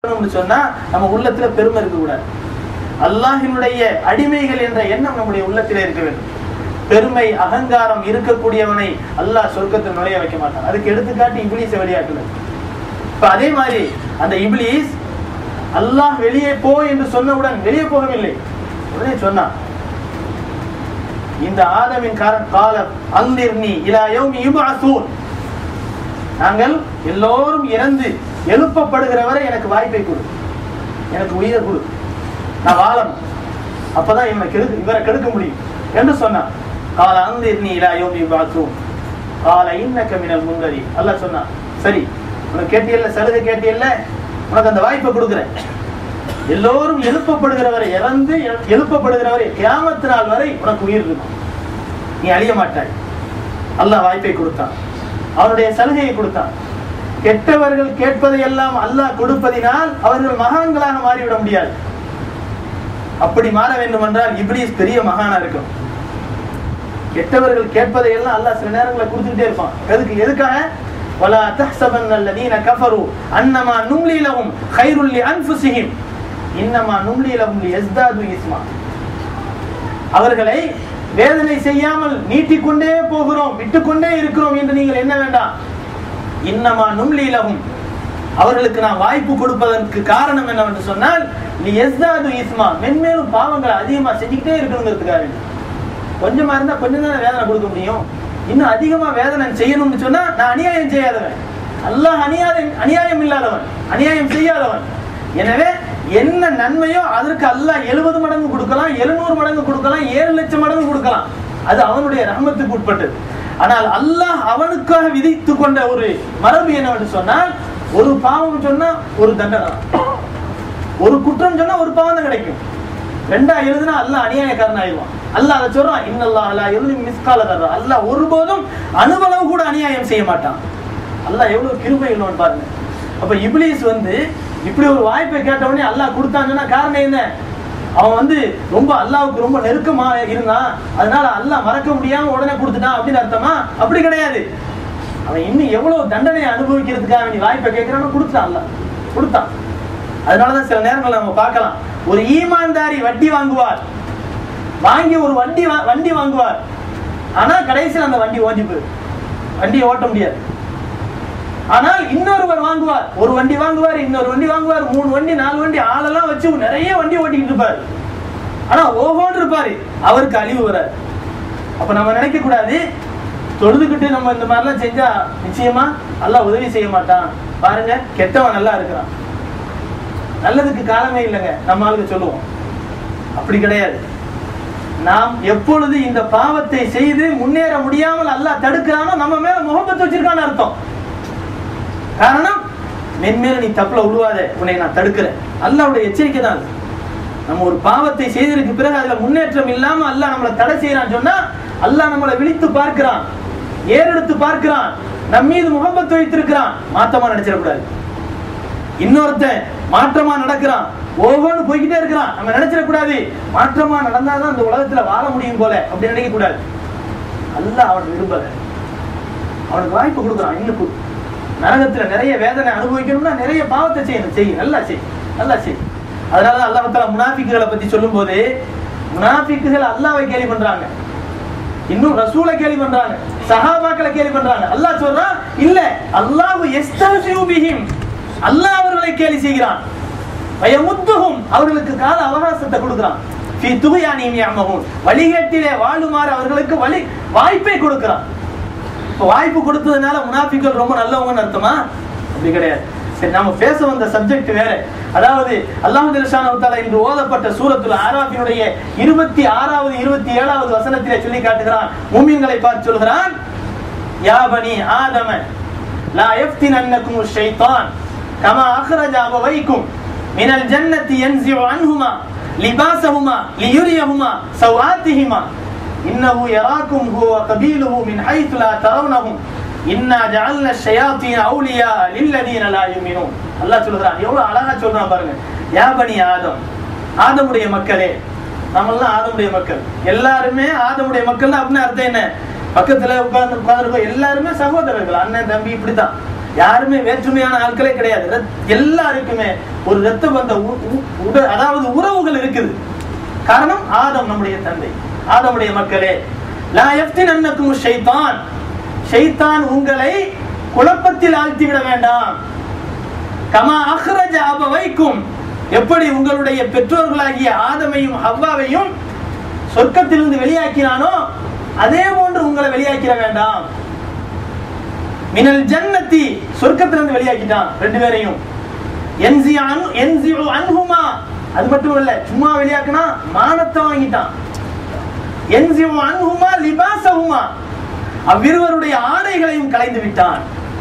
இருக்கணும்னு சொன்னா நம்ம உள்ளத்துல பெருமை இருக்கக்கூடாது அல்லாஹினுடைய அடிமைகள் என்ற எண்ணம் நம்முடைய உள்ளத்திலே இருக்க வேண்டும் பெருமை அகங்காரம் இருக்கக்கூடியவனை அல்லாஹ் சொர்க்கத்தில் நுழைய வைக்க மாட்டான் அதுக்கு எடுத்துக்காட்டி இப்ளீஸை வெளியாட்டுல இப்ப அதே மாதிரி அந்த இப்ளீஸ் அல்லாஹ் வெளியே போ என்று சொன்னவுடன் வெளியே போகவில்லை உடனே சொன்னான் இந்த ஆதமின் காரண கால அந்திர்னி இலா யௌமி யுபஅஸூன் நாங்கள் எல்லோரும் இறந்து எழுப்பப்படுகிற வரை எனக்கு வாய்ப்பை கொடு எனக்கு உயிரை கொடு நான் வாழணும் அப்பதான் இவனை கெடுக்க இவரை கெடுக்க முடியும் என்று சொன்னான் கால அந்திர்னி இலா யௌமி யுபஅஸூன் கால இன்னக மினல் முன்கரி அல்லாஹ் சொன்னான் சரி உனக்கு கேட்டியல்ல சலுகை கேட்டியல்ல உனக்கு அந்த வாய்ப்பை கொடுக்குறேன் எல்லோரும் எழுப்பப்படுகிற வரை இறந்து எழு- எழுப்பப்படுகிற வரை கியாமத்து நாள் வரை உனக்கு உயிர் இருக்கும் நீ அழிய மாட்டாய் அல்லாஹ் வாய்ப்பை கொடுத்தான் அவனுடைய சலுகையை கொடுத்தான் கெட்டவர்கள் கேட்பதை எல்லாம் அல்லாஹ் கொடுப்பதினால் அவர்கள் மகான்களாக மாறிவிட முடியாது அப்படி மாற வேண்டும் என்றால் இப்ளீஸ் பெரிய மகானா இருக்கும் கெட்டவர்கள் கேட்பதை எல்லாம் அல்லாஹ் சில நேரங்களில் கொடுத்துக்கிட்டே இருப்பான் எதுக்கு எதுக்காக ولا تحسبن الذين كفروا انما نملي لهم خير لانفسهم انما نملي لهم ليزدادوا اثما அவர்களை வேதனை செய்யாமல் நீட்டிக்கொண்டே போகிறோம் விட்டுக்கொண்டே இருக்கிறோம் என்று நீங்கள் என்ன வேண்டாம் இன்னமா நும்லீலகும் அவர்களுக்கு நான் வாய்ப்பு கொடுப்பதற்கு காரணம் என்னவென்று சொன்னால் நீ எஸ்தாது இஸ்மா மென்மேலும் பாவங்களை அதிகமா செஞ்சுக்கிட்டே இருக்கணுங்கிறதுக்காக கொஞ்சமா இருந்தா கொஞ்சம் தானே வேதனை கொடுக்க முடியும் இன்னும் அதிகமா வேதனை செய்யணும்னு சொன்னா நான் அநியாயம் செய்யாதவன் அல்லாஹ் அநியாயம் அநியாயம் இல்லாதவன் அநியாயம் செய்யாதவன் எனவே என்ன நன்மையோ அதற்கு அல்லாஹ் எழுபது மடங்கு கொடுக்கலாம் எழுநூறு மடங்கு கொடுக்கலாம் ஏழு லட்சம் மடங்கு கொடுக்கலாம் அது அவனுடைய ரஹமத்துக்கு உட்பட்டது ஆனால் அல்லாஹ் அவனுக்காக விதித்து கொண்ட ஒரு மரபு என்னவென்று சொன்னால் ஒரு பாவம் சொன்னா ஒரு தண்டனை தான். ஒரு குற்றம் சொன்னா ஒரு பாவம் தான் கிடைக்கும் ரெண்டா எழுதுனா அல்லாஹ் அநியாயக்காரன் ஆயிடுவான் அல்லாஹ் அதை சொல்றான் இன்னல்லாஹ் அல்லாஹ் எழுதி மிஸ்கால தர்றான் அல்லாஹ் ஒருபோதும் அணுவளவு கூட அநியாயம் செய்ய மாட்டான் அல்லாஹ் எவ்வளவு கிருபை உள்ளவன் பாருங்க அப்ப இப்லீஸ் வந்து இப்படி ஒரு வாய்ப்பை கேட்ட உடனே அல்லாஹ் கொடுத்தாங்கன்னா காரணம் என்ன அவன் வந்து ரொம்ப அல்லாஹ்வுக்கு ரொம்ப நெருக்கமா இருந்தான் அதனால அல்லாஹ் மறக்க முடியாம உடனே கொடுத்துட்டான் அப்படின்னு அர்த்தமா அப்படி கிடையாது அவன் இன்னும் எவ்வளவு தண்டனையை அனுபவிக்கிறதுக்காக நீ வாய்ப்பை கேட்கிறானோ கொடுத்தான் அல்லாஹ் கொடுத்தான் அதனாலதான் சில நேரங்கள்ல நம்ம பார்க்கலாம் ஒரு ஈமான்தாரி வட்டி வாங்குவார் வாங்கி ஒரு வண்டி வா- வண்டி வாங்குவார் ஆனா கடைசியில் அந்த வண்டி ஓஞ்சி போயிடும் வண்டியை ஓட்ட முடியாது ஆனால் இன்னொருவர் வாங்குவார் ஒரு வண்டி வாங்குவார் இன்னொரு வண்டி வாங்குவார் மூணு வண்டி நாலு வண்டி ஆளெல்லாம் வச்சு நிறைய வண்டி ஓட்டிக்கிட்டு இருப்பாரு ஆனா ஓஹோன்னு இருப்பாரு அவருக்கு அழிவு வராது அப்ப நம்ம நினைக்க கூடாது தொழுதுகிட்டு நம்ம இந்த மாதிரிலாம் செஞ்சா நிச்சயமா அல்லாஹ் உதவி செய்ய மாட்டான் பாருங்க கெட்டவன் நல்லா இருக்கிறான் நல்லதுக்கு காலமே இல்லைங்க நம்ம ஆளுங்க சொல்லுவோம் அப்படி கிடையாது நாம் எப்பொழுது இந்த பாவத்தை செய்து முன்னேற முடியாமல் அல்லாஹ் தடுக்கிறானோ நம்ம மேல முகப்பத்து வச்சிருக்கான்னு அர்த்தம் காரணம் மென்மேல நீ தப்புல விழுவாத உன்னை நான் தடுக்கிறேன் அல்லாவுடைய எச்சரிக்கை தான் அது. நம்ம ஒரு பாவத்தை செய்ததற்கு பிறகு அதுல முன்னேற்றம் இல்லாம அல்லாஹ் நம்மளை தடை செய்யறான்னு சொன்னா அல்லாஹ் நம்மளை விழித்து பார்க்கிறான் ஏறெடுத்து பார்க்கிறான் நம் மீது முகப்பத்து வைத்திருக்கிறான் மாத்தமா நினைச்சிடக்கூடாது இன்னொருத்தன் மாற்றமா நடக்கிறான் ஒவ்வொன்று போய்கிட்டே இருக்கிறான் நம்ம நினைச்சிடக்கூடாது மாற்றமா நடந்தாதான் இந்த உலகத்துல வாழ முடியும் போல அப்படி நினைக்க கூடாது அல்லாஹ் அவன் விரும்பல அவனுக்கு வாய்ப்பு கொடுக்குறான் இன்னும் கொடு. நரகத்துல நிறைய வேதனை அனுபவிக்கணும்னா நிறைய பாவத்தை செய்யணும் செய் நல்லா செய் நல்லா செய் அதனால அல்லாஹ் தஆலா முனாஃபிக்குகளை பத்தி சொல்லும்போது முனாஃபிக்குகள் அல்லாஹ்வை கேலி பண்றாங்க இன்னும் ரசூலை கேலி பண்றாங்க சஹாபாக்களை கேலி பண்றாங்க அல்லாஹ் சொல்றான் இல்ல அல்லாஹ் எஸ்தஹ்சிஉ பிஹிம் அல்லாஹ் அவர்களை கேலி செய்கிறான் வயமுத்துஹும் அவர்களுக்கு கால அவகாசத்தை கொடுக்கிறான் ஃபீ துகுயானிஹிம் யஅமஹூன் வழிகேட்டிலே வாழுமாறு அவர்களுக்கு வழி வாய்ப்பை கொடுக்கிறான் இப்ப வாய்ப்பு கொடுத்ததுனால முனாஃபிக்கள் ரொம்ப நல்லவங்கன்னு அர்த்தமா அப்படி கிடையாது சரி நாம பேச வந்த சப்ஜெக்ட் வேற அதாவது அல்லாஹ் ஜல்லஷானஹு தஆலா இன்று ஓதப்பட்ட சூரத்துல் ஆராஃபினுடைய இருபத்தி ஆறாவது இருபத்தி ஏழாவது வசனத்திலே சொல்லி காட்டுகிறான் மூமின்களை பார்த்து சொல்கிறான் யா பனி ஆதம லா யஃப்தினன்னக்கும் ஷைத்தான் கமா அக்ரஜ அபவைக்கும் மினல் ஜன்னத்தி யன்சிஉ அன்ஹுமா லிபாசஹுமா லியுரியஹுமா சவாத்திஹிமா இன்னஹு யராக்கும் ஹுவ கபீலுஹு மின் ஹைத்து லா தரவுனஹும் இன்னா ஜஅல்னா ஷயாத்தீன அவுலியா லில்லதீன லா யுமினூன் அல்லாஹ் சொல்றான் எவ்வளவு அழகா சொல்றான் பாருங்க யா பனி ஆதம் ஆதமுடைய மக்களே நம்மெல்லாம் ஆதமுடைய மக்கள் எல்லாருமே ஆதமுடைய மக்கள் அப்படின்னா அர்த்தம் என்ன பக்கத்துல உட்கார்ந்து உட்கார்ந்து எல்லாருமே சகோதரர்கள் அண்ணன் தம்பி இப்படித்தான் யாருமே வேற்றுமையான ஆட்களே கிடையாது ரத்- எல்லாருக்குமே ஒரு ரத்த பந்த உ- உ- உட- அதாவது உறவுகள் இருக்குது காரணம் ஆதம் நம்முடைய தந்தை ஆதமுடைய மக்களே லா யஃப்தினன்னக்கும் ஷைத்தான் ஷைத்தான் உங்களை குழப்பத்தில் ஆழ்த்தி விட வேண்டாம் கமா அஹ்ரஜ அபவைக்கும் எப்படி உங்களுடைய பெற்றோர்களாகிய ஆதமையும் ஹவ்வாவையும் சொர்க்கத்திலிருந்து வெளியாக்கினானோ அதே போன்று உங்களை வெளியாக்கிட வேண்டாம் மினல் ஜன்னத்தி சொர்க்கத்திலிருந்து வெளியாக்கிட்டான் ரெண்டு பேரையும் என்சி அனு என்சி அன்ஹுமா அது மட்டும் இல்ல சும்மா வெளியாக்குனா மானத்தை வாங்கிட்டான் என்சி அன்ஹுமா லிபாசஹுமா அவ்விருவருடைய ஆடைகளையும் கலைந்து விட்டான்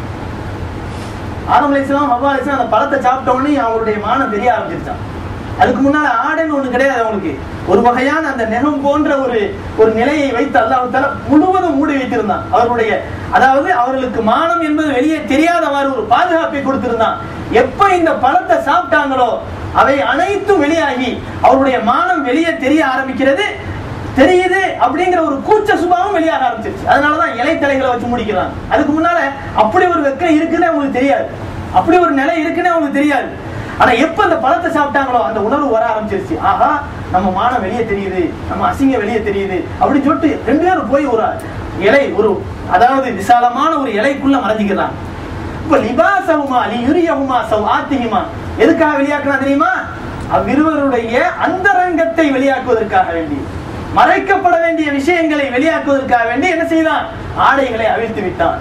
ஆதம் அலைஹிஸ்ஸலாம் ஹவ்வா அலைஹிஸ்ஸலாம் அந்த பழத்தை சாப்பிட்ட உடனே அவங்களுடைய மானம் தெரிய ஆரம்பிச்சிருச்சான் அதுக்கு முன்னால ஆடைன்னு ஒண்ணு கிடையாது அவங்களுக்கு ஒரு வகையான அந்த நெகம் போன்ற ஒரு ஒரு நிலையை வைத்து அல்லாஹ் தஆலா முழுவதும் மூடி வைத்திருந்தான் அவர்களுடைய அதாவது அவர்களுக்கு மானம் என்பது வெளியே தெரியாதவாறு ஒரு பாதுகாப்பை கொடுத்திருந்தான் எப்ப இந்த பழத்தை சாப்பிட்டாங்களோ அவை அனைத்தும் வெளியாகி அவருடைய மானம் வெளியே தெரிய ஆரம்பிக்கிறது தெரியுது அப்படிங்கிற ஒரு கூச்ச சுபாவம் வெளியாக ஆரம்பிச்சிருச்சு அதனாலதான் இலைத்தலைகளை வச்சு முடிக்கிறாங்க அதுக்கு முன்னால அப்படி ஒரு வெக்கம் இருக்குன்னு அவங்களுக்கு தெரியாது அப்படி ஒரு நிலை இருக்குன்னு அவங்களுக்கு தெரியாது ஆனா எப்ப அந்த பழத்தை சாப்பிட்டாங்களோ அந்த உணர்வு வர ஆரம்பிச்சிருச்சு ஆஹா நம்ம மானம் வெளியே தெரியுது நம்ம அசிங்கம் வெளியே தெரியுது அப்படின்னு சொல்லிட்டு ரெண்டு பேரும் போய் ஒரு இலை ஒரு அதாவது விசாலமான ஒரு இலைக்குள்ள மறைஞ்சிக்கிறாங்க இப்ப லிபாசவுமா லி யுரியவுமா சவ் ஆத்திகிமா எதுக்காக வெளியாக்குனா தெரியுமா அவ்விருவருடைய அந்தரங்கத்தை வெளியாக்குவதற்காக வேண்டி மறைக்கப்பட வேண்டிய விஷயங்களை வெளியாக்குவதற்காக வேண்டி என்ன செய்தான் ஆடைகளை அவிழ்த்து விட்டான்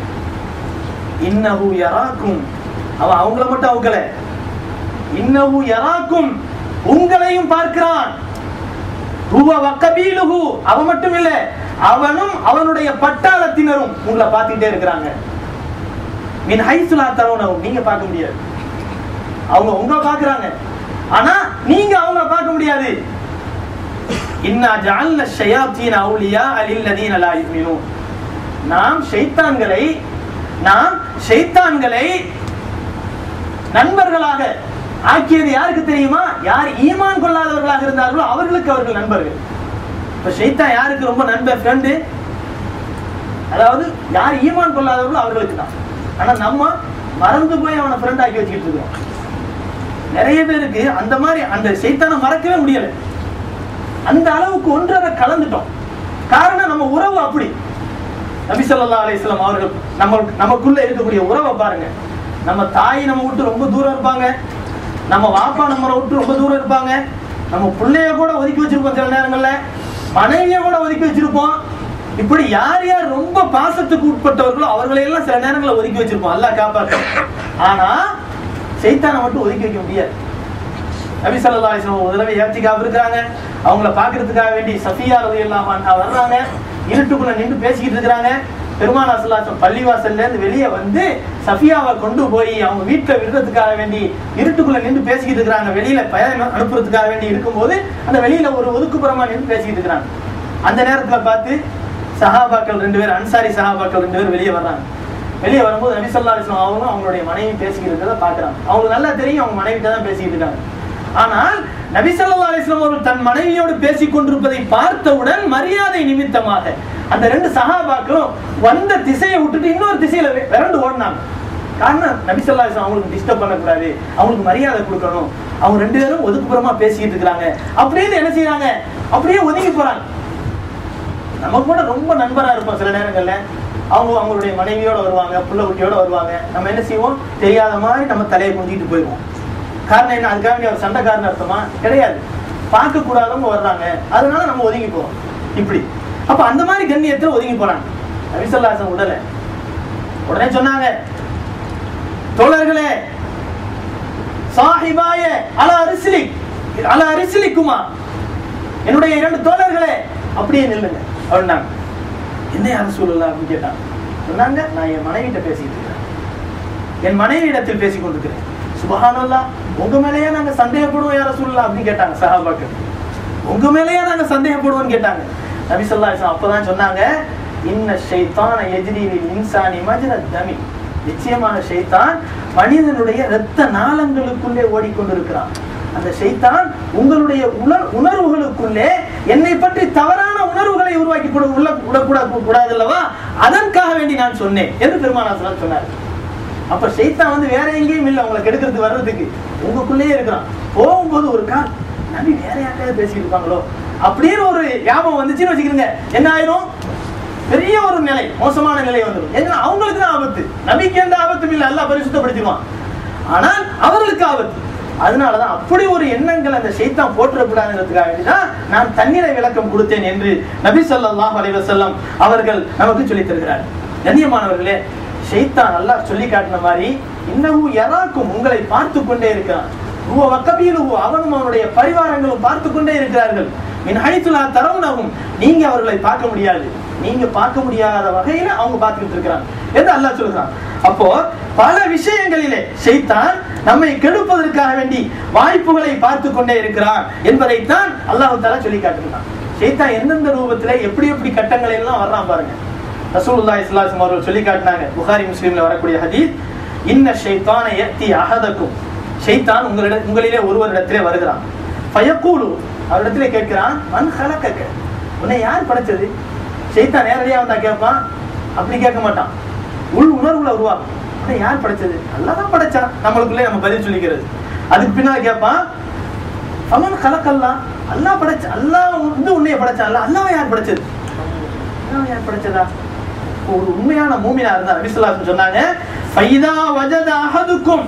இன்னஹு யராக்கும் அவன் அவங்கள மட்டும் அவங்கள இன்னஹு யராக்கும் உங்களையும் பார்க்கிறான் ஹுவ வக்கபீலுஹு அவன் மட்டும் இல்ல அவனும் அவனுடைய பட்டாளத்தினரும் உங்களை பார்த்துட்டே இருக்கிறாங்க மின் ஹைசுலா தரவுனவும் நீங்க பார்க்க முடியாது அவங்க உங்களை பார்க்கறாங்க ஆனா நீங்க அவங்கள பார்க்க முடியாது இன்னா ஜஅல்ன ஷயாத்தீன அவுலியா லில்லதீன லா யுமினூன் நாம் ஷைத்தான்களை நாம் ஷைத்தான்களை நண்பர்களாக ஆக்கியது யாருக்கு தெரியுமா யார் ஈமான் கொள்ளாதவர்களாக இருந்தார்களோ அவர்களுக்கு அவர்கள் நண்பர்கள் இப்ப ஷைத்தான் யாருக்கு ரொம்ப நண்பர் ஃப்ரெண்டு அதாவது யார் ஈமான் கொள்ளாதவர்களோ அவர்களுக்கு தான் ஆனா நம்ம மறந்து போய் அவனை ஃப்ரெண்ட் ஆக்கி வச்சுக்கிட்டு இருக்கோம் நிறைய பேருக்கு அந்த மாதிரி அந்த சைத்தானை மறக்கவே முடியல அந்த அளவுக்கு ஒன்றரை கலந்துட்டோம் காரணம் நம்ம உறவு அப்படி நபி ஸல்லல்லாஹு அலைஹி வஸல்லம் அவர்கள் நம்ம நமக்குள்ள இருக்கக்கூடிய உறவை பாருங்க நம்ம தாய் நம்ம விட்டு ரொம்ப தூரம் இருப்பாங்க நம்ம வாப்பா நம்மளை விட்டு ரொம்ப தூரம் இருப்பாங்க நம்ம பிள்ளைய கூட ஒதுக்கி வச்சிருப்போம் சில நேரங்கள்ல மனைவிய கூட ஒதுக்கி வச்சிருப்போம் இப்படி யார் யார் ரொம்ப பாசத்துக்கு உட்பட்டவர்களோ அவர்களை எல்லாம் சில நேரங்களில் ஒதுக்கி வச்சிருப்போம் அல்லாஹ் காப்பாற்றும் ஆனா சைத்தானை மட்டும் ஒதுக்கி வைக்க முடியாது நபி ஸல்லல்லாஹு அலைஹி வஸல்லம் ஒரு தடவை ஏத்திகாப் இருக்கிறாங்க அவங்கள பார்க்கிறதுக்காக வேண்டி சஃபியா ரலியல்லாஹு அன்ஹா வர்றாங்க இருட்டுக்குள்ள நின்று பேசிக்கிட்டு இருக்கிறாங்க பெருமானா ஸல்லல்லாஹு பள்ளிவாசல்ல இருந்து வெளியே வந்து சஃபியாவை கொண்டு போய் அவங்க வீட்டுல விடுறதுக்காக வேண்டி இருட்டுக்குள்ள நின்று பேசிக்கிட்டு இருக்கிறாங்க வெளியில பயணம் அனுப்புறதுக்காக வேண்டி இருக்கும்போது அந்த வெளியில ஒரு ஒதுக்குப்புறமா நின்று பேசிக்கிட்டு இருக்கிறாங்க அந்த நேரத்துல பார்த்து சஹாபாக்கள் ரெண்டு பேர் அன்சாரி சஹாபாக்கள் ரெண்டு பேர் வெளியே வர்றாங்க வெளியே வரும்போது நபி ஸல்லல்லாஹு அலைஹி வஸல்லம் அவங்களும் அவங்களுடைய மனைவி பேசிக்கிட்டு இருக்கிறத பார்க்கறாங்க அவங்களுக்கு நல்லா தெரியும் அவங்க மனைவிட்ட தான் பேசிக்கிட்டு இருக்காங்க ஆனால் நபி ஸல்லல்லாஹு அலைஹி வஸல்லம் அவர்கள் தன் மனைவியோடு பேசிக் கொண்டிருப்பதை பார்த்தவுடன் மரியாதை நிமித்தமாக அந்த ரெண்டு சஹாபாக்களும் வந்த திசையை விட்டுட்டு இன்னொரு திசையில வி- விரண்டு ஓடினாங்க காரணம் நபி ஸல்லல்லாஹு அலைஹி வஸல்லம் அவங்களுக்கு டிஸ்டர்ப் பண்ணக்கூடாது அவங்களுக்கு மரியாதை கொடுக்கணும் அவங்க ரெண்டு பேரும் ஒதுக்குப்புறமா பேசிக்கிட்டு இருக்கிறாங்க அப்படின்னு என்ன செய்றாங்க அப்படியே ஒதுங்கி போறாங்க நம்ம கூட ரொம்ப நண்பரா இருப்போம் சில நேரங்கள்ல அவங்க அவங்களுடைய மனைவியோட வருவாங்க புள்ள குட்டியோட வருவாங்க நம்ம என்ன செய்வோம் தெரியாத மாதிரி நம்ம தலையை குந்திட்டு போயிடுவோம் காரணம் என்ன அதுக்காக வேண்டி அவர் சண்டைக்காரன் அர்த்தமா கிடையாது பார்க்க கூடாதவங்க வர்றாங்க அதனால நம்ம ஒதுங்கி போறோம் இப்படி அப்ப அந்த மாதிரி கண்ணியத்துல ஒதுங்கி போறாங்க நபிசல்லாசன் உடல உடனே சொன்னாங்க தோழர்களே சாஹிபாய அல அரிசிலி அல அரிசிலிக்குமா என்னுடைய இரண்டு தோழர்களே அப்படியே நில்லுங்க அப்படின்னாங்க என்ன யாரும் சொல்லல அப்படின்னு கேட்டாங்க சொன்னாங்க நான் என் மனைவிட்ட பேசிட்டு இருக்கிறேன் என் மனைவி இடத்தில் பேசிக் கொண்டிருக்கிறேன் சுபஹானல்லா உங்க மேலேயே நாங்க சந்தேகப்படுவோம் யார சொல்லலாம் அப்படின்னு கேட்டாங்க சஹாபாக்கள் உங்க மேலேயே நாங்க சந்தேகப்படுவோம்னு கேட்டாங்க நபி ஸல்லல்லாஹு அலைஹி வஸல்லம் அப்பதான் சொன்னாங்க இன்ன ஷைத்தான எஜ்ரிலில் இன்சானி மஜ்ர தமி நிச்சயமாக ஷைத்தான் மனிதனுடைய இரத்த நாளங்களுக்குள்ளே ஓடிக்கொண்டிருக்கிறான் அந்த ஷைத்தான் உங்களுடைய உணர் உணர்வுகளுக்குள்ளே என்னை பற்றி தவறான உணர்வுகளை உருவாக்கி கொடு உள்ள விடக்கூடாது கூடாது அல்லவா அதற்காக வேண்டி நான் சொன்னேன் என்று பெருமானாசனம் சொன்னார் அப்ப ஷைத்தான் வந்து வேற எங்கேயும் இல்லை உங்களை கெடுக்கிறதுக்கு வர்றதுக்கு உங்களுக்குள்ளேயே இருக்கிறான் போகும்போது ஒரு கால் நபி வேற யார்கிட்டயாவது பேசிட்டு இருப்பாங்களோ அப்படின்னு ஒரு ஞாபகம் வந்துச்சுன்னு வச்சுக்கிறீங்க என்ன ஆயிரும் பெரிய ஒரு நிலை மோசமான நிலை வந்துடும் ஏன்னா அவங்களுக்கு தான் ஆபத்து நபிக்கு எந்த ஆபத்தும் இல்லை எல்லாம் பரிசுத்தப்படுத்திடுவான் ஆனால் அவர்களுக்கு ஆபத்து அதனாலதான் அப்படி ஒரு எண்ணங்கள் அந்த ஷைத்தான் போற்றக்கூடாதுங்கிறதுக்காக வேண்டிதான் நான் தண்ணீரை விளக்கம் கொடுத்தேன் என்று நபி ஸல்லல்லாஹு அலைஹி வஸல்லம் அவர்கள் நமக்கு சொல்லித் தருகிறார் கண்ணியமானவர்களே ஷைத்தான் அல்லாஹ் சொல்லி காட்டின மாதிரி இன்னமும் யராக்கும் உங்களை பார்த்து கொண்டே இருக்கிறான் ஹுவ வக்கபீலுஹு அவனும் அவனுடைய பரிவாரங்களும் பார்த்து கொண்டே இருக்கிறார்கள் மின் ஹைத்துலா தரவுனகும் நீங்க அவர்களை பார்க்க முடியாது நீங்க பார்க்க முடியாத வகையில அவங்க பார்த்துக்கிட்டு இருக்கிறாங்க என்று அல்லாஹ் சொல்றான் அப்போ பல விஷயங்களிலே ஷைத்தான் நம்மை கெடுப்பதற்காக வேண்டி வாய்ப்புகளை பார்த்து கொண்டே இருக்கிறான் என்பதைத்தான் அல்லாஹ் தாலா சொல்லி காட்டுகிறான் ஷைத்தான் எந்தெந்த ரூபத்துல எப்படி எப்படி கட்டங்களை எல்லாம் வர்றான் பாருங்க ரசூலுல்லாஹி ஸல்லல்லாஹு அலைஹி வஸல்லம் அவர்கள் சொல்லி காட்டினாங்க புகாரி முஸ்லிம்ல வரக்கூடிய ஹதீஸ் இன்ன ஷைத்தான யத்தி அஹதக்கும் ஷைத்தான் உங்களிடம் உங்களிலே ஒருவரிடத்திலே வருகிறான் ஃபயக்கூலு அவரிடத்திலே கேட்கிறான் மன் ஹலக்கக்க உன்னை யார் படைச்சது ஷைத்தான் நேரடியா வந்தா கேட்பான் அப்படி கேட்க மாட்டான் உள் உணர்வுல உருவாகும் உன்னை யார் படைச்சது அல்லாஹ் தான் படைச்சான் நம்மளுக்குள்ளே நம்ம பதில் சொல்லிக்கிறது அதுக்கு பின்னால கேட்பான் அவன் கலக்கல்லா அல்லாஹ் படைச்ச அல்லாஹ் வந்து உன்னைய படைச்சான் அல்ல அல்லாஹ் யார் படைச்சது அல்லாஹ் யார் படைச்சதா ஒரு உண்மையான மூமினா இருந்தா நபிசுல்லாஸ் சொன்னாங்க ஃபைதா வஜத அஹதுக்கும்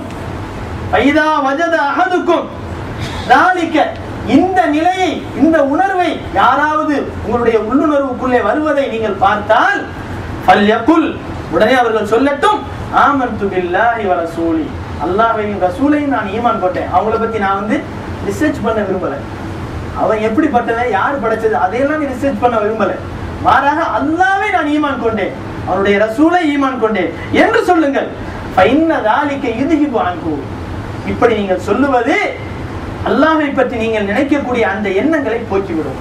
ஃபைதா வஜத அஹதுக்கும் தாலிக்க இந்த நிலையை இந்த உணர்வை யாராவது உங்களுடைய உள்ளுணர்வுக்குள்ளே வருவதை நீங்கள் பார்த்தால் ஃபல்யகுல் உடனே அவர்கள் சொல்லட்டும் ஆமன்து பில்லாஹி வ ரசூலி அல்லாஹ்வையும் ரசூலையும் நான் ஈமான் போட்டேன் அவங்கள பத்தி நான் வந்து ரிசர்ச் பண்ண விரும்பல அவன் எப்படிப்பட்டவன் யார் படைச்சது அதையெல்லாம் நீ ரிசர்ச் பண்ண விரும்பல மாறாக அல்லாவே நான் ஈமான் கொண்டேன் அவருடைய ரசூலை ஈமான் கொண்டேன் என்று சொல்லுங்கள் ஃபைன்ன தாலிக்க இதுகிபு அன்பு இப்படி நீங்கள் சொல்லுவது அல்லாஹ்வை பற்றி நீங்கள் நினைக்கக்கூடிய அந்த எண்ணங்களை போக்கிவிடும்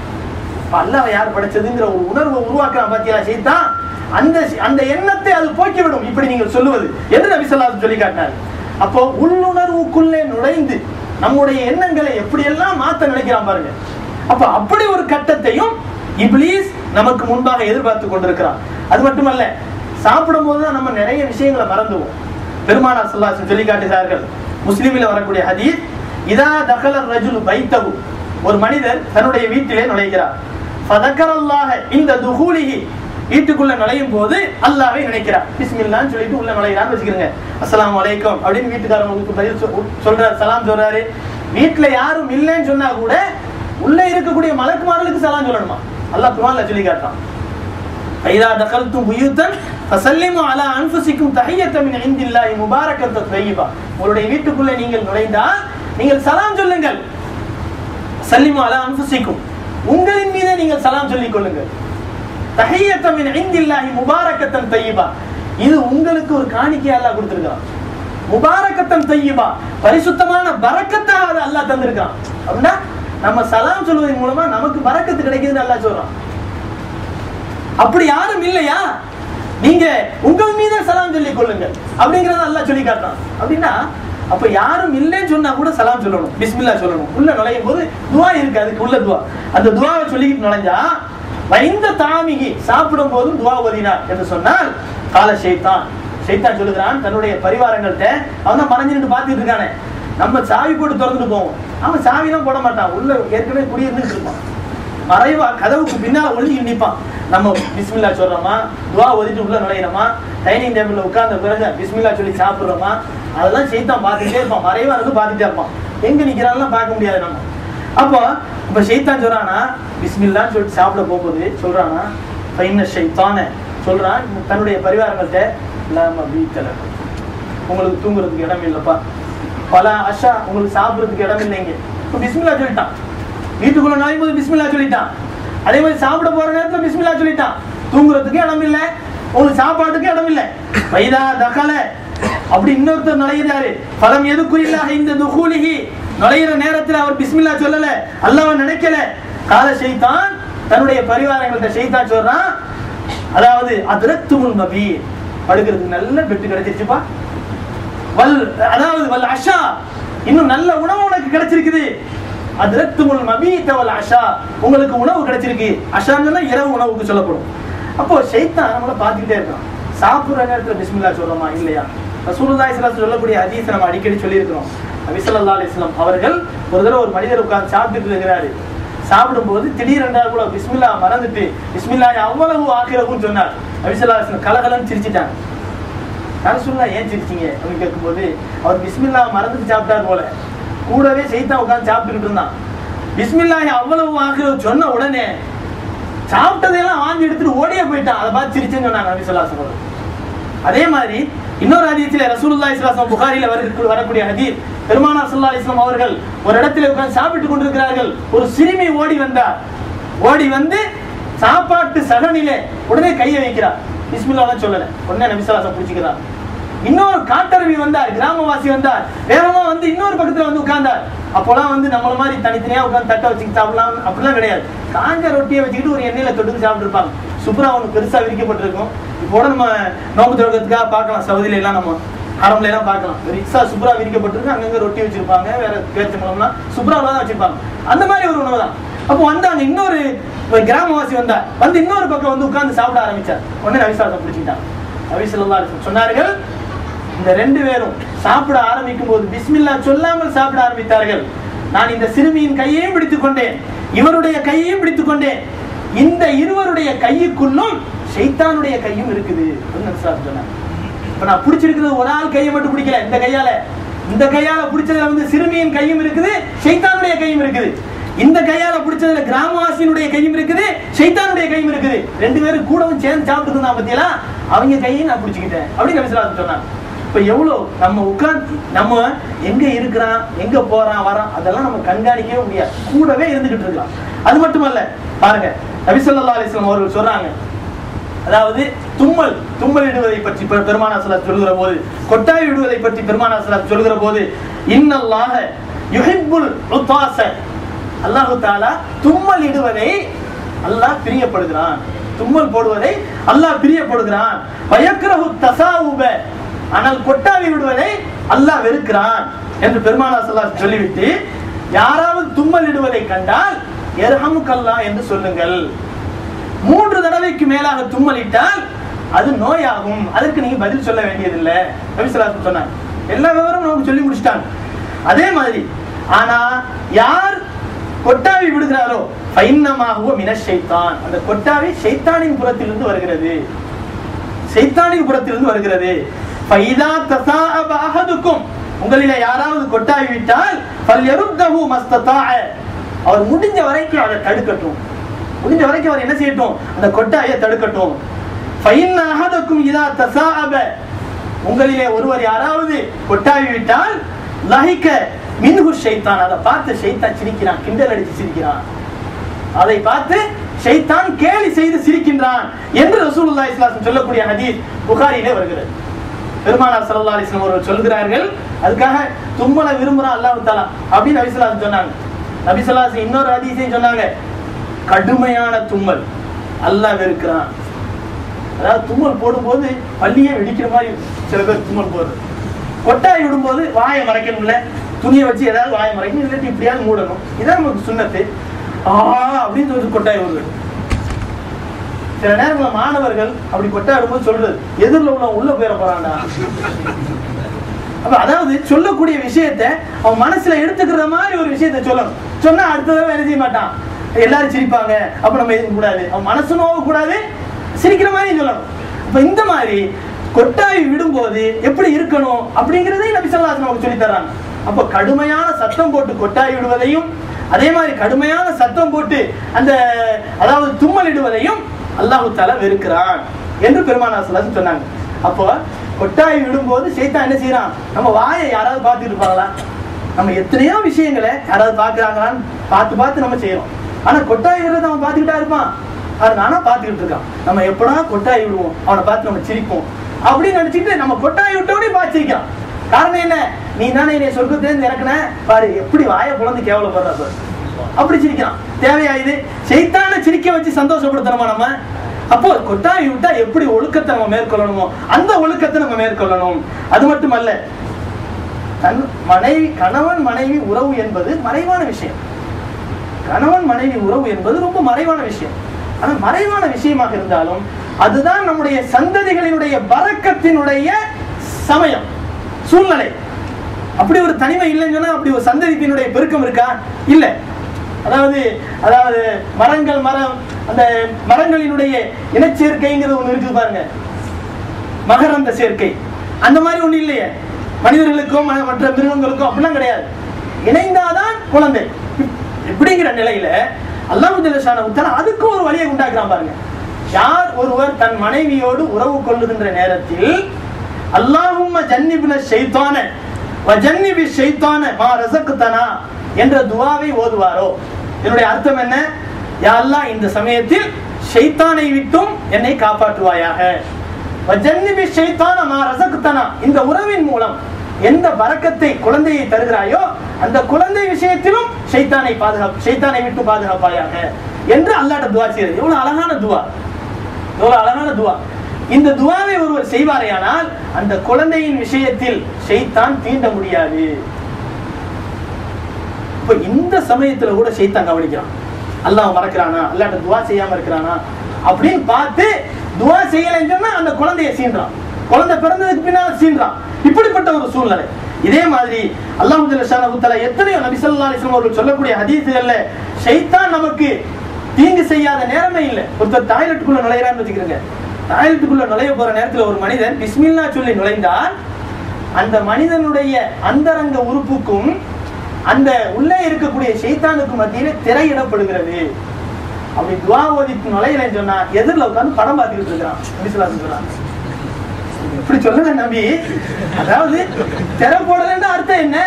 இப்ப அல்லாஹ் யார் படைச்சதுங்கிற ஒரு உணர்வை உருவாக்குறான் பாத்தீங்களா செய்தான் அந்த அந்த எண்ணத்தை அது போக்கிவிடும் இப்படி நீங்கள் சொல்லுவது என்று நபி ஸல்லல்லாஹு சொல்லி காட்டினார் அப்போ உள்ளுணர்வுக்குள்ளே நுழைந்து நம்முடைய எண்ணங்களை எப்படியெல்லாம் மாத்த நினைக்கிறான் பாருங்க அப்ப அப்படி ஒரு கட்டத்தையும் இப்லீஸ் நமக்கு முன்பாக எதிர்பார்த்து கொண்டிருக்கிறான் அது மட்டுமல்ல சாப்பிடும் போது தான் நம்ம நிறைய விஷயங்களை மறந்துவோம் பெருமானார் ஸல்லல்லாஹு சொல்லி காட்டுகிறார்கள் முஸ்லிமில் வரக்கூடிய ஹதீஸ் இதா தகலர் ரஜுல் பைத்தகு ஒரு மனிதர் தன்னுடைய வீட்டிலே நுழைகிறார் ஃபதக்கரல்லாஹ இந்த துஹூலிஹி வீட்டுக்குள்ள நுழையும் போது அல்லாஹ்வை நினைக்கிறார் பிஸ்மில்லான்னு சொல்லிட்டு உள்ள நுழைகிறான்னு வச்சுக்கிறங்க அஸ்ஸலாமு அலைக்கும் அப்படின்னு வீட்டுக்காரங்களுக்கு பதில் சொல்~ சொல்றாரு சலாம் சொல்றாரு வீட்டுல யாரும் இல்லைன்னு சொன்னா கூட உள்ள இருக்கக்கூடிய மலக்குமார்களுக்கு சலாம் சொல்லணுமா அல்லாஹ் குர்ஆன்ல சொல்லி காட்டான் فإذا دخلتم بيوتا فسلموا على أنفسكم تحية من عند الله مباركة طيبة உங்களுடைய வீட்டுக்குள்ளே நீங்கள் நுழைந்தால் நீங்கள் சலாம் சொல்லுங்கள் சல்லிமு அலா அன்ஃபுசிக்கும் உங்களின் மீதே நீங்கள் சலாம் சொல்லிக் கொள்ளுங்கள் தஹியத்த மின் இந்தில்லாஹி முபாரக்கத்தன் தய்யிபா இது உங்களுக்கு ஒரு காணிக்கை அல்லாஹ் கொடுத்திருக்கான் முபாரக்கத்தன் தய்யிபா பரிசுத்தமான பரக்கத்தாக அதை அல்லாஹ் தந்திருக்கான் அப்படின்னா நம்ம சலாம் சொல்வதன் மூலமா நமக்கு பரக்கத்து கிடைக்குதுன்னு அல்லாஹ் சொல்றான் அப்படி யாரும் இல்லையா நீங்க உங்கள் மீதே சலாம் சொல்லிக் கொள்ளுங்கள் அப்படிங்கறத அல்லாஹ் சொல்லி காட்டுறான் அப்படின்னா அப்ப யாரும் இல்லைன்னு சொன்னா கூட சலாம் சொல்லணும் பிஸ்மில்லா சொல்லணும் உள்ள நுழையும் போது துவா இருக்கு அதுக்கு உள்ள துவா அந்த துவாவை சொல்லிக்கிட்டு நுழைஞ்சா வைந்த தாமிகி சாப்பிடும் போதும் துவா ஓதினார் என்று சொன்னால் கால ஷைத்தான் ஷைத்தான் சொல்லுகிறான் தன்னுடைய பரிவாரங்கள்ட்ட அவன் தான் மறைஞ்சிட்டு பார்த்துட்டு இருக்கானே நம்ம சாவி போட்டு திறந்துட்டு போவோம் அவன் சாவிலாம் போட மாட்டான் உள்ள ஏற்கனவே குடியிருந்துட்டு இருப்பான் மறைவா கதவுக்கு பின்னால ஒளிஞ்சு நிப்பான் நம்ம பிஸ்மில்லா சொல்றோமா துவா ஓதிட்டு உள்ள நுழையிறோமா டைனிங் டேபிள்ல உட்கார்ந்த பிறகு பிஸ்மில்லா சொல்லி சாப்பிடுறோமா அதெல்லாம் செய்தான் பார்த்துட்டே இருப்பான் மறைவா இருந்து பார்த்துட்டே இருப்பான் எங்க நிக்கிறான்லாம் பார்க்க முடியாது நம்ம அப்போ இப்ப ஷைத்தான் சொல்றானா பிஸ்மில்லான்னு சொல்லிட்டு சாப்பிட போகும்போது சொல்றானா பைன ஷைத்தான சொல்றான் தன்னுடைய பரிவாரங்கள்ட்ட இல்லாம வீட்டில் உங்களுக்கு தூங்குறதுக்கு இடம் இல்லப்பா பல அஷா உங்களுக்கு சாப்பிடுறதுக்கு இடம் இல்லைங்க இப்போ பிஸ்மில்லா சொல்லிட்டான் வீட்டுக்குள்ள நுழையும் போது பிஸ்மில்லா சொல்லிட்டான் அதே மாதிரி சாப்பிட போற நேரத்துல பிஸ்மில்லா சொல்லிட்டான் தூங்குறதுக்கு இடம் இல்ல உங்களுக்கு சாப்பாட்டுக்கு இடம் இல்ல வைதா தகல அப்படி இன்னொருத்தர் நுழையிறாரு பலம் எதுக்குறில்லாக இந்த துகூலிகி நுழையிற நேரத்துல அவர் பிஸ்மில்லா சொல்லல அல்லாஹ் நினைக்கல கால ஷைத்தான் தன்னுடைய பரிவாரங்கள்ட்ட ஷைத்தான் சொல்றான் அதாவது அதிரத்துமுல் மபி படுக்கிறதுக்கு நல்ல பெட்டு கிடைச்சிருச்சுப்பா வல் அதாவது வல் அஷா இன்னும் நல்ல உணவு உனக்கு கிடைச்சிருக்குது அதிரத்துமுல் மபீத வல் அஷா உங்களுக்கு உணவு கிடைச்சிருக்கு அஷான்னா இரவு உணவுக்கு சொல்லப்படும் அப்போ ஷைத்தான் நம்மள பார்த்துக்கிட்டே இருக்கான் சாப்பிடுற நேரத்துல பிஸ்மில்லா சொல்றோமா இல்லையா ரசூலுல்லாஹி ஸல்லல்லாஹு அலைஹி சொல்லக்கூடிய ஹதீஸ் நம்ம அடிக்கடி சொல்லியிருக்கிறோம் நபி ஸல்லல்லாஹு அலைஹி வஸல்லம் அவர்கள் ஒரு தடவை ஒரு மனிதர் உட்கார்ந்து சாப்பிட்டுட்டு இருக்கிறாரு சாப்பிடும்போது திடீரென்றால் கூட பிஸ்மில்லா மறந்துட்டு பிஸ்மில்லா அவ்வளவு ஆக்கிறவும் சொன்னார் நபி ஸல்லல்லாஹு அலைஹி வஸல்லம் கலகலன்னு சிரிச்சிட்டாங்க நான் சொல்லலாம் ஏன் சிரிச்சீங்க அப்படின்னு கேட்கும்போது அவர் பிஸ்மில்லா மறந்துட்டு சாப்பிட்டார் போல கூடவே செய்தான் உட்கார்ந்து சாப்பிட்டுக்கிட்டு இருந்தான் பிஸ்மில்லாஹி அவ்வளவு ஆகிறவு சொன்ன உடனே சாப்பிட்டதையெல்லாம் வாங்கி எடுத்துட்டு ஓடியே போயிட்டான் அதை பார்த்து சிரிச்சேன்னு சொன்னாங்க நபி ஸல்லல்லாஹு அலைஹி வஸல்லம் அதே மாதிரி இன்னொரு ஹதீஸ்ல ரசூலுல்லாஹி ஸல்லல்லாஹு அலைஹி வஸல்லம் புகாரில வருகிற வரக்கூடிய ஹதீஸ் பெருமானார் ஸல்லல்லாஹு அலைஹி வஸல்லம் அவர்கள் ஒரு இடத்துல உட்கார்ந்து சாப்பிட்டு கொண்டிருக்கிறார்கள் ஒரு சிறுமி ஓடி வந்தார் ஓடி வந்து சாப்பாட்டு சகனிலே உடனே கையை வைக்கிறார் பிஸ்மில்லாஹ் சொல்லல உடனே நபி ஸல்லல்லாஹு அலைஹி வஸல்லம் பிடிச்சிக்கிறார் இன்னொரு காட்டருவி வந்தார் கிராமவாசி வந்தார் வேகமா வந்து இன்னொரு பக்கத்துல வந்து உட்கார்ந்தார் அப்போலாம் வந்து நம்மள மாதிரி தனித்தனியா உட்கார்ந்து தட்டை வச்சுக்கிட்டு சாப்பிடலாம் அப்படிலாம் கிடையாது காஞ்ச ரொட்டியை வச்சுக்கிட்டு ஒரு எண்ணெயில தொட்டு சாப்பிட்டுருப்பாங்க சூப்பரா ஒன்று பெருசா விரிக்கப்பட்டிருக்கும் இப்போ நம்ம நோம்பு திறக்கிறதுக்காக பார்க்கலாம் சவுதியில எல்லாம் நம்ம அரம்ல எல்லாம் பார்க்கலாம் ரிக்ஸா சூப்பரா விரிக்கப்பட்டிருக்கு அங்கங்க ரொட்டி வச்சிருப்பாங்க வேற பேச்சம்பழம்லாம் சூப்பரா தான் வச்சிருப்பாங்க அந்த மாதிரி ஒரு உணவு தான் அப்போ வந்தாங்க இன்னொரு ஒரு கிராமவாசி வந்தார் வந்து இன்னொரு பக்கம் வந்து உட்கார்ந்து சாப்பிட ஆரம்பிச்சார் உடனே நபிசாசம் பிடிச்சிட்டாங்க நபி ஸல்லல்லாஹு அலைஹி வஸல்லம் சொன்னார்கள் இந்த ரெண்டு பேரும் சாப்பிட ஆரம்பிக்கும் போது பிஸ்மில்லா சொல்லாமல் சாப்பிட ஆரம்பித்தார்கள் நான் இந்த சிறுமியின் கையையும் பிடித்துக் கொண்டேன் இவருடைய கையையும் பிடித்துக் கொண்டேன் இந்த இருவருடைய கையுக்குள்ளும் ஷைத்தானுடைய கையும் இருக்குது அப்படின்னு நபி ஸல்லல்லாஹு அலைஹி வஸல்லம் சொன்னாங்க இப்ப நான் பிடிச்சிருக்கிறது ஒரு ஆள் கையை மட்டும் பிடிக்கல இந்த கையால இந்த கையால பிடிச்சதுல வந்து சிறுமியின் கையும் இருக்குது ஷைத்தானுடைய கையும் இருக்குது இந்த கையால பிடிச்சதுல கிராமவாசியினுடைய கையும் இருக்குது ஷைத்தானுடைய கையும் இருக்குது ரெண்டு பேரும் கூடவும் சேர்ந்து சாப்பிட்டு இருந்தா பத்தியெல்லாம் அவங்க கையும் நான் பிடிச்சிக்கிட்டேன் அப்படின்னு நபி ஸல்லல்லாஹு அலைஹி வஸல்லம் சொன்னாங்க இப்ப எவ்வளவு நம்ம உட்கார்ந்து நம்ம எங்க இருக்கிறான் எங்க போறான் வரான் அதெல்லாம் நம்ம கண்காணிக்கவே முடியாது கூடவே இருந்துகிட்டு இருக்கலாம் அது மட்டுமல்ல பாருங்க நபி ஸல்லல்லாஹு அலைஹி வஸல்லம் அவர்கள் சொல்றாங்க அதாவது தும்மல் தும்மல் இடுவதை பற்றி பெ- பெருமானா ஸல்லல்லாஹு சொல்லுகிற போது கொட்டாய் விடுவதை பற்றி பெருமானா ஸல்லல்லாஹு சொல்லுகிற போது இன்னல்லாஹ யுஹிப்புல் உத்தாஸ அல்லாஹ் தஆலா தும்மல் இடுவதை அல்லாஹ் பிரியப்படுகிறான் தும்மல் போடுவதை அல்லாஹ் பிரியப்படுகிறான் வயக்ரஹு தசாவுப ஆனால் கொட்டாவி விடுவதை அல்லாஹ் வெறுக்கிறான் என்று பெருமானா ஸல்லல்லாஹு சொல்லிவிட்டு யாராவது தும்மல் இடுவதை கண்டால் எர்ஹமுக்கல்லா என்று சொல்லுங்கள் மூன்று தடவைக்கு மேலாக தும்மலிட்டால் அது நோயாகும் அதற்கு நீங்க பதில் சொல்ல வேண்டியதில்லை நபிசலாசன் சொன்னாங்க எல்லா விவரமும் நமக்கு சொல்லி முடிச்சிட்டாங்க அதே மாதிரி ஆனா யார் கொட்டாவி விடுகிறாரோ பைன்னமாகவோ மின ஷைத்தான் அந்த கொட்டாவி ஷைத்தானின் புறத்திலிருந்து வருகிறது சைத்தானின் புறத்திலிருந்து வருகிறது ஃபைதா தசாஅப அஹதுக்கும் உங்களில யாராவது கொட்டாவி விட்டால் ஃபல்யருத்தஹு மஸ்ததாஅ அவர் முடிஞ்ச வரைக்கும் அதை தடுக்கட்டும் முடிஞ்ச வரைக்கும் அவர் என்ன செய்யட்டும் அந்த கொட்டாயை தடுக்கட்டும் ஃபைன் அஹதுக்கும் இதா தசாஅப உங்களிலே ஒருவர் யாராவது கொட்டாவி விட்டால் லஹிக்க மின்ஹு ஷைத்தான் அதை பார்த்து ஷைத்தான் சிரிக்கிறான் கிண்டல் அடிச்சு சிரிக்கிறான் அதை பார்த்து ஷைத்தான் கேலி செய்து சிரிக்கின்றான் என்று ரசூலுல்லாஹி ஸல்லல்லாஹு அலைஹி வஸல்லம் சொல்லக்கூடிய ஹதீஸ் புகாரிலே வருகிறது பெருமானார் ஸல்லல்லாஹு அலைஹி வஸல்லம் அவர்கள் சொல்கிறார்கள் அதுக்காக தும்மலை விரும்புறான் அல்லாஹ் தஆலா அப்படின்னு நபி ஸல்லல்லாஹு அலைஹி வஸல்லம் சொன்னாங்க நபி ஸல்லல்லாஹு அலைஹி வஸல்லம் இன்னொரு ஹதீஸையும் சொன்னாங்க கடுமையான தும்மல் அல்லாஹ் வெறுக்கிறான் அதாவது தும்மல் போடும்போது பள்ளியே வெடிக்கிற மாதிரி சில பேர் தும்மல் போடுறது கொட்டாய் விடும்போது வாயை மறைக்கணும்ல துணியை வச்சு ஏதாவது வாயை மறைக்கணும் இல்லாட்டி இப்படியாவது மூடணும் இதான் நமக்கு சுண்ணத்து ஆ அப்படின்னு சொல்லிட்டு கொட்டாய் வருது சில நேரங்கள மாணவர்கள் அப்படி கொட்டாய் விடும்போது சொல்றது எதிரில் உள்ள உள்ள போயிட போறான்டா அப்ப அதாவது சொல்லக்கூடிய விஷயத்தை அவன் மனசுல எடுத்துக்கிற மாதிரி ஒரு விஷயத்தை சொல்லணும் சொன்னா அடுத்த தடவை என்ன செய்ய மாட்டான் எல்லாரும் சிரிப்பாங்க அப்ப நம்ம எதுவும் கூடாது அவன் மனசு நோவ கூடாது சிரிக்கிற மாதிரி சொல்லணும் அப்ப இந்த மாதிரி கொட்டாய் விடும்போது எப்படி இருக்கணும் அப்படிங்கறதை நபி ஸல்லல்லாஹு அலைஹி நமக்கு சொல்லி தர்றாங்க அப்ப கடுமையான சத்தம் போட்டு கொட்டாய் விடுவதையும் அதே மாதிரி கடுமையான சத்தம் போட்டு அந்த அதாவது தும்மல் இடுவதையும் அல்லாஹு தாலா வெறுக்கிறான் என்று பெருமானா ஸல்லல்லாஹு சொன்னாங்க அப்போ கொட்டாய் விடும்போது சைத்தான் என்ன செய்யறான் நம்ம வாயை யாராவது பார்த்துட்டு இருப்பாங்களா நம்ம எத்தனையோ விஷயங்களை யாராவது பார்க்கறாங்களான்னு பார்த்து பார்த்து நம்ம செய்யறோம் ஆனா கொட்டாய் விடுறத அவன் பார்த்துக்கிட்டா இருப்பான் அது நானா பார்த்துக்கிட்டு இருக்கான் நம்ம எப்படா கொட்டாய் விடுவோம் அவனை பார்த்து நம்ம சிரிப்போம் அப்படின்னு நினைச்சிட்டு நம்ம கொட்டாய் விட்டோடனே பார்த்து சிரிக்கிறான் காரணம் என்ன நீ தானே என்னை சொர்க்கத்திலேருந்து இறக்குன பாரு எப்படி வாயை புலந்து கேவலப்படுற பாரு அப்படி சிரிக்கிறான் தேவையா இது செய்தான சிரிக்க வச்சு சந்தோஷப்படுத்தணுமா நம்ம அப்போ கொட்டாவி விட்டா எப்படி ஒழுக்கத்தை நம்ம மேற்கொள்ளணுமோ அந்த ஒழுக்கத்தை நம்ம மேற்கொள்ளணும் அது மட்டுமல்ல தன் மனைவி கணவன் மனைவி உறவு என்பது மறைவான விஷயம் கணவன் மனைவி உறவு என்பது ரொம்ப மறைவான விஷயம் ஆனா மறைவான விஷயமாக இருந்தாலும் அதுதான் நம்முடைய சந்ததிகளினுடைய பறக்கத்தினுடைய சமயம் சூழ்நிலை அப்படி ஒரு தனிமை இல்லைன்னு சொன்னா அப்படி ஒரு சந்ததிப்பினுடைய பெருக்கம் இருக்கா இல்ல அதாவது அதாவது மரங்கள் மரம் அந்த மரங்களினுடைய இனச்சேர்க்கைங்கிறது ஒண்ணு இருக்குது பாருங்க மகரந்த சேர்க்கை அந்த மாதிரி ஒண்ணு இல்லையே மனிதர்களுக்கும் ம- மற்ற மிருகங்களுக்கும் அப்படிலாம் கிடையாது இணைந்தாதான் குழந்தை இப்- இப்படிங்கிற நிலையில அல்லாஹ் ஜல்லஷான உத்தர அதுக்கு ஒரு வழியை உண்டாக்குறான் பாருங்க யார் ஒருவர் தன் மனைவியோடு உறவு கொள்ளுகின்ற நேரத்தில் அல்லாஹும்ம ஜன்னிபின ஷைத்தான வ ஜன்னிபி ஷைத்தான மா ரசக்குத்தனா என்ற துவாவை ஓதுவாரோ இதனுடைய அர்த்தம் என்ன யா அல்லாஹ் இந்த சமயத்தில் ஷைத்தானை விட்டும் என்னை காப்பாற்றுவாயாக வஜன்னிபி ஷைத்தான மா ரசகுத்தனா இந்த உறவின் மூலம் எந்த பரக்கத்தை குழந்தையை தருகிறாயோ அந்த குழந்தை விஷயத்திலும் ஷைத்தானை பாதுகாப்பு ஷைத்தானை விட்டு பாதுகாப்பாயாக என்று அல்லாட்ட துவா செய்யறது எவ்வளவு அழகான துவா எவ்வளவு அழகான துவா இந்த துவாவை ஒருவர் செய்வாரேயானால் அந்த குழந்தையின் விஷயத்தில் ஷைத்தான் தீண்ட முடியாது இப்ப இந்த சமயத்துல கூட ஷைத்தான் கவனிக்கிறான் அல்லாஹ் மறக்கிறானா அல்லாட்ட துவா செய்யாம இருக்கிறானா அப்படின்னு பார்த்து துவா செய்யலைன்னு சொன்னா அந்த குழந்தைய சீன்றான் குழந்தை பிறந்ததுக்கு பின்னால சீன்றான் இப்படிப்பட்ட ஒரு சூழ்நிலை இதே மாதிரி அல்லாஹ் தஆலா எத்தனையோ நபி ஸல்லல்லாஹு அலைஹி வஸல்லம் அவர்கள் சொல்லக்கூடிய ஹதீஸுகள்ல ஷைத்தான் நமக்கு தீங்கு செய்யாத நேரமே இல்லை ஒருத்தர் டாய்லெட்டுக்குள்ள நுழையிறான்னு வச்சுக்கிறேங்க டாய்லெட்டுக்குள்ள நுழைய போற நேரத்துல ஒரு மனிதன் பிஸ்மில்லா சொல்லி நுழைந்தால் அந்த மனிதனுடைய அந்தரங்க உறுப்புக்கும் அந்த உள்ளே இருக்கக்கூடிய ஷைத்தானுக்கு மத்தியில திரையிடப்படுகிறது அப்படி துவா ஓதி நுழையலன்னு சொன்னா எதிரில் உட்கார்ந்து படம் பார்த்துக்கிட்டு இருக்கிறான் நபிசுல்லா சொல்றான் இப்படி சொல்லுங்க நபி அதாவது திரை போடலன்னு அர்த்தம் என்ன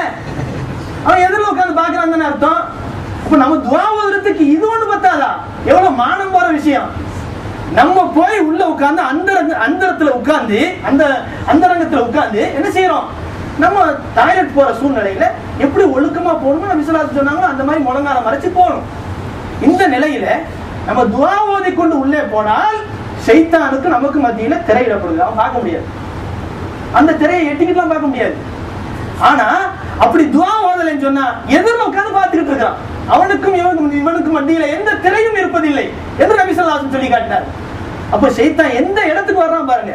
அவன் எதிரில் உட்கார்ந்து பாக்குறான் தானே அர்த்தம் அப்ப நம்ம துவா ஓதுறதுக்கு இது ஒண்ணு பத்தாதா எவ்வளவு மானம் போற விஷயம் நம்ம போய் உள்ள உட்கார்ந்து அந்த அந்தரத்துல உட்கார்ந்து அந்த அந்தரங்கத்துல உட்கார்ந்து என்ன செய்யறோம் நம்ம டாய்லெட் போற சூழ்நிலையில எப்படி ஒழுக்கமா போகணுமோ நம்ம விசுவாசம் சொன்னாங்களோ அந்த மாதிரி முழங்கால மறைச்சு போகணும் இந்த நிலையில நம்ம துவா ஓதி கொண்டு உள்ளே போனால் ஷைத்தானுக்கு நமக்கு மத்தியில திரையிடப்படுது அவன் பார்க்க முடியாது அந்த திரையை எட்டிக்கிட்டுலாம் பார்க்க முடியாது ஆனா அப்படி துவா ஓதலைன்னு சொன்னா எதிரில் உட்கார்ந்து பார்த்துக்கிட்டு இருக்கான் அவனுக்கும் இவனுக்கும் இவனுக்கும் மத்தியில எந்த திரையும் இருப்பதில்லை என்று நபி ஸல்லல்லாஹு அலைஹி சொல்லி காட்டினார் அப்ப ஷைத்தான் எந்த இடத்துக்கு வர்றான் பாருங்க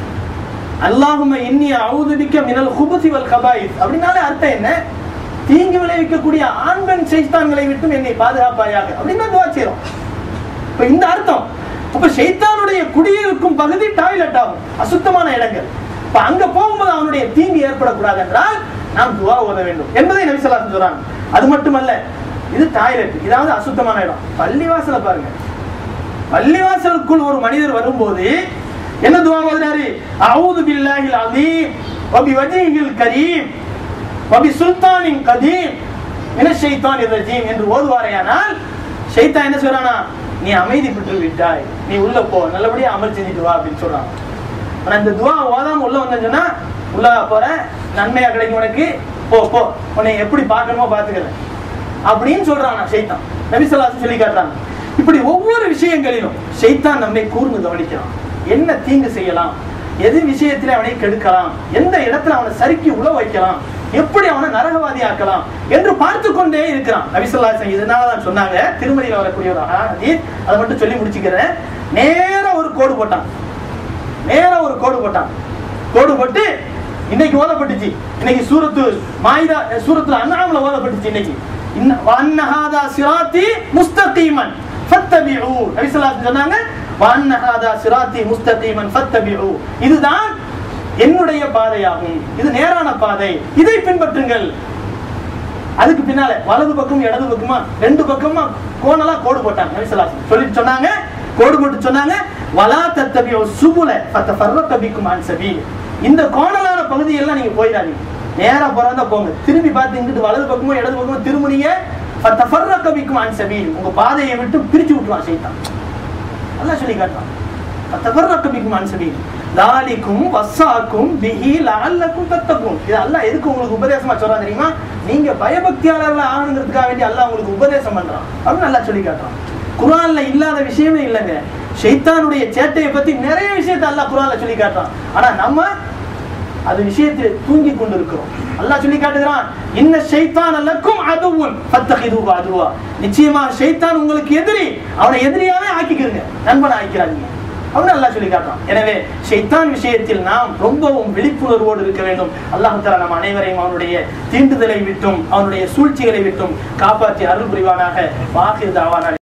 அல்லாஹும்ம இன்னி அவுது பிக்க மினல் குபுசி வல் கபாயிஸ் அப்படின்னாலே அர்த்தம் என்ன தீங்கு விளைவிக்கக்கூடிய ஆண் பெண் சைத்தான்களை விட்டும் என்னை பாதுகாப்பாயாக அப்படின்னு தான் துவா செய்றோம் இப்ப இந்த அர்த்தம் அப்ப ஷைத்தானுடைய குடியிருக்கும் பகுதி டாய்லெட் ஆகும் அசுத்தமான இடங்கள் இப்ப அங்க போகும்போது அவனுடைய தீங்கு ஏற்படக்கூடாது என்றால் நாம் துவா ஓத வேண்டும் என்பதை நபி ஸல்லல்லாஹு அலைஹி சொல்றாங்க அது மட்டுமல்ல இது டாய்லெட் இதாவது அசுத்தமான இடம் பள்ளிவாசல பாருங்க பள்ளிவாசலுக்குள் ஒரு மனிதர் வரும்போது என்ன துவா ஓதுறாரு அவுது பில்லாஹில் அலீம் வபி வஜீஹில் கரீம் வபி சுல்தானின் கதீம் மின ஷைத்தான் ரஜீம் என்று ஓதுவாரையானால் ஷைத்தான் என்ன சொல்றானா நீ அமைதி பெற்று விட்டாய் நீ உள்ள போ நல்லபடியா அமல் செஞ்சுட்டு வா அப்படின்னு சொல்றான் ஆனா இந்த துவா ஓதாம உள்ள வந்தேன்னு சொன்னா உள்ள போற நன்மையா கிடைக்கும் உனக்கு போ போ உன்னை எப்படி பார்க்கணுமோ பாத்துக்கிறேன் அப்படின்னு சொல்றான் ஷைத்தான் நபிசல்லாசு சொல்லி காட்டுறாங்க இப்படி ஒவ்வொரு விஷயங்களிலும் ஷைத்தான் நம்மை கூர்ந்து கவனிக்கிறான் என்ன தீங்கு செய்யலாம் எது விஷயத்துல அவனை கெடுக்கலாம் எந்த இடத்துல அவனை சறுக்கி உழ வைக்கலாம் எப்படி அவனை நரகவாதி ஆக்கலாம் என்று பார்த்து கொண்டே இருக்கிறான் நபிசல்லாசன் இதனால தான் சொன்னாங்க திருமதியில வரக்கூடிய ஒரு ஹதீஸ் அதை மட்டும் சொல்லி முடிச்சுக்கிறேன் நேரா ஒரு கோடு போட்டான் நேரா ஒரு கோடு போட்டான் கோடு போட்டு இன்னைக்கு ஓதப்பட்டுச்சு இன்னைக்கு சூரத்து மாயிதா சூரத்துல அண்ணாமல ஓதப்பட்டுச்சு இன்னைக்கு இன்ன வன்னஹாதா சிராத்தி முஸ்தகீமன் ஃபத்தபிஉ நபி ஸல்லல்லாஹு அலைஹி சொன்னாங்க வன்னஹாதா சிராத்தி முஸ்தகீமன் ஃபத்தபிஉ இதுதான் என்னுடைய பாதையாகும் இது நேரான பாதை இதை பின்பற்றுங்கள் அதுக்கு பின்னால வலது பக்கம் இடது பக்கமா ரெண்டு பக்கமா கோணலா கோடு போட்டாங்க நபி ஸல்லல்லாஹு அலைஹி சொல்லிட்டு சொன்னாங்க கோடு போட்டு சொன்னாங்க வலா தத்தபியோ சுபுல பத்த ஃபர்ரக பிக்கும் அன் சபீல் இந்த கோணலான பகுதியெல்லாம் நீங்க போயிடாதீங்க நேரா போறாந்தா போங்க திரும்பி பார்த்து இங்கிட்டு வலது பக்கமோ இடது பக்கமோ திரும்புனீங்க பத்த ஃபர்ரக பிக்கும் அன் சபீல் உங்க பாதையை விட்டு பிரிச்சு விட்டுருவான் சைத்தான் அல்லாஹ் சொல்லி காட்டுறான் பத்தஃபர்ரக பிக்கும் அன் சபீல் தாலிக்கும் வஸ்ஸாக்கும் பிஹி லஅல்லக்கும் தத்தகும் இது அல்லாஹ் எதுக்கு உங்களுக்கு உபதேசமா சொல்றான் தெரியுமா நீங்க பயபக்தியாளர்களா ஆகணுங்கிறதுக்காக வேண்டி அல்லாஹ் உங்களுக்கு உபதேசம் பண்றான் அப்படின்னு நல்லா சொல்லி காட்டுறான் குர்ஆன்ல இல்லாத விஷயமே இல்லைங்க ஷைத்தானுடைய சேட்டையை பத்தி நிறைய விஷயத்தை அல்லாஹ் குர்ஆன்ல சொல்லி காட்டுறான் ஆனா நம்ம அது விஷயத்தில் தூங்கி கொண்டிருக்கிறோம் அல்லாஹ் சொல்லி காட்டுகிறான் இன்ன ஷைத்தான் லக்கும் அதுவும் ஃபத்தஹிதுஹு அதுவா நிச்சயமாக ஷைத்தான் உங்களுக்கு எதிரி அவனை எதிரியாவே ஆக்கிக்கிறங்க நண்பனை ஆக்கிறாங்க அப்படின்னு அல்லாஹ் சொல்லி காட்டுறான் எனவே ஷைத்தான் விஷயத்தில் நாம் ரொம்பவும் விழிப்புணர்வோடு இருக்க வேண்டும் அல்லாஹ் தஆலா நம் அனைவரையும் அவனுடைய தீண்டுதலை விட்டும் அவனுடைய சூழ்ச்சிகளை விட்டும் காப்பாற்றி அருள் புரிவானாக வாஹிர் தாவானா